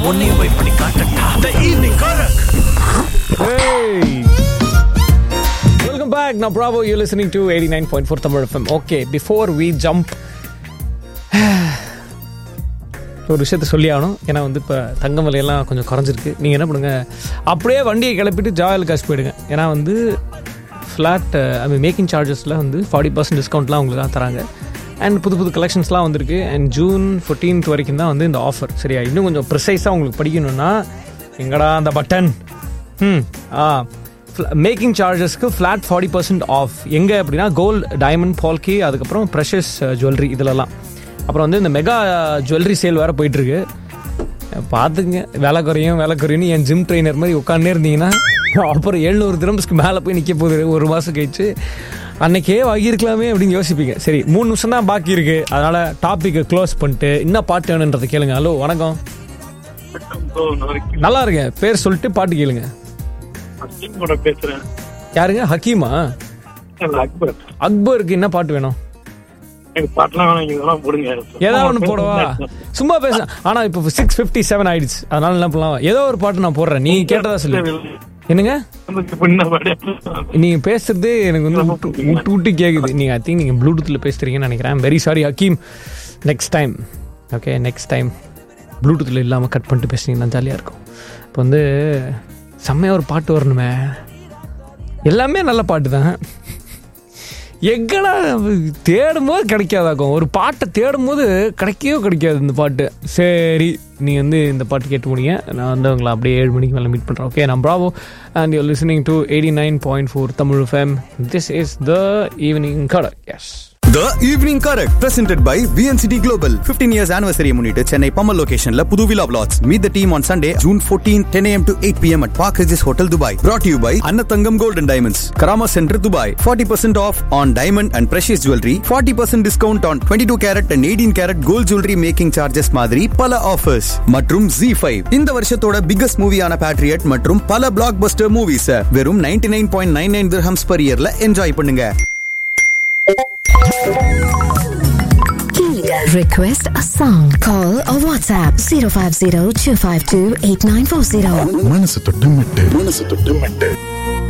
உன்னையும் போய் பண்ணி காட்டட்டா the evening karak welcome back நான் Bravo you listening to eighty nine point four Tamil F M okay before we jump ஒரு விஷயத்த சொல்லி ஆகணும் ஏன்னா வந்து இப்போ தங்கம் விலையெல்லாம் கொஞ்சம் குறைஞ்சிருக்கு நீங்கள் என்ன பண்ணுங்க அப்படியே வண்டியை கிளப்பிட்டு ஜாயல் காசு போயிடுங்க ஏன்னா வந்து ஃப்ளாட் ஐ மீன் மேக்கிங் சார்ஜஸில் வந்து ஃபார்ட்டி பர்சன்ட் டிஸ்கவுண்ட்லாம் உங்களுக்கு தான் தராங்க அண்ட் புது புது கலெக்ஷன்ஸ்லாம் வந்திருக்கு அண்ட் ஜூன் ஃபோர்டீன்த் வரைக்கும் தான் வந்து இந்த ஆஃபர் சரியா இன்னும் கொஞ்சம் ப்ரிசைஸாக உங்களுக்கு படிக்கணும்னா எங்கடா அந்த பட்டன் ம் ஆ மேக்கிங் சார்ஜஸ்க்கு ஃப்ளாட் ஃபார்ட்டி பர்சன்ட் ஆஃப் எங்கே அப்படின்னா கோல்டு டைமண்ட் பால்கி அதுக்கப்புறம் ப்ரெஷஸ் ஜுவல்லரி இதிலலாம் அப்புறம் வந்து இந்த மெகா ஜுவல்லரி சேல் வேறு போயிட்டுருக்கு பார்த்துங்க விலை குறையும் விலை குறையும்னு என் ஜிம் ட்ரெயினர் மாதிரி உட்காந்தே இருந்தீங்கன்னா அப்புறம் எழுநூறு திரம்ஸ்க்கு மேலே போய் நிற்க போகுது ஒரு மாதம் கழிச்சு அன்னைக்கே வாங்கியிருக்கலாமே அப்படின்னு யோசிப்பீங்க சரி மூணு நிமிஷம் தான் பாக்கி இருக்கு அதனால டாப்பிக்கை க்ளோஸ் பண்ணிட்டு என்ன பாட்டு வேணுன்றதை கேளுங்க ஹலோ வணக்கம் நல்லா இருக்கேன் பேர் சொல்லிட்டு பாட்டு கேளுங்க கூட பேசுறேன் யாருங்க ஹக்கீமா இல்ல, அக்பர் அக்பருக்கு என்ன பாட்டு வேணும் எனக்கு பாட்டுலாம் வேணாம் இதெல்லாம் போடுங்க ஏதாவது ஒன்று போடவா சும்மா பேச ஆனா இப்போ சிக்ஸ் ஃபிஃப்டி செவன் ஆயிடுச்சு அதனால என்ன பண்ணலாம் ஏதோ ஒரு பாட்டு நான் போடுறேன் நீ கேட்டதா சொல்லு என்னங்க பின்ன பாடு. நீங்க பேசுறது எனக்கு வந்து விட்டு விட்டு விட்டு கேக்குது நீங்க ஐ திங்க் நீங்க ப்ளூடூத்ல பேசுறீங்கன்னு நினைக்கிறேன் very sorry Hakeem next time okay next time ப்ளூடூத்தில் இல்லாமல் கட் பண்ணிட்டு பேசுனீங்கன்னா ஜாலியாக இருக்கும் இப்போ வந்து செம்மையாக ஒரு பாட்டு வரணுமே எல்லாமே நல்ல பாட்டு தான் எங்கடா தேடும் போது கிடைக்காதாக்கும் ஒரு பாட்டை தேடும் போது கிடைக்கவே கிடைக்காது இந்த பாட்டு சரி நீ வந்து இந்த பாட்டு கேட்டு முடியுங்க நான் வந்து உங்களை அப்படியே ஏழு மணிக்கு மேலே மீட் பண்ணுறேன் ஓகே நான் Bravo and you listening to eighty nine point four Tamil F M this is the evening karak yes The Evening Correct presented by VNCT Global 15 years anniversary முன்னிட்டு சென்னை பம்மல் லொகேஷன்ல புது விழா flats meet the team on Sunday June 14 10 am to 8 pm at Park Regis Hotel Dubai brought to you by Annathangam Gold and Diamonds Karama Center Dubai 40% off on diamond and precious jewelry 40% discount on 22 carat and 18 carat gold jewelry making charges மாதிரி பல offers மற்றும் Z5 இந்த வருஷத்தோட biggest மூவியான Patriot மற்றும் பல black Bastar movies வெறும் 99.99 nine point nine nine dirhams per இயர்ல enjoy பண்ணுங்க Request a song. Call or WhatsApp 050 252 8940. மனசு தொட்டு மெட்டு மனசு தொட்டு மெட்டு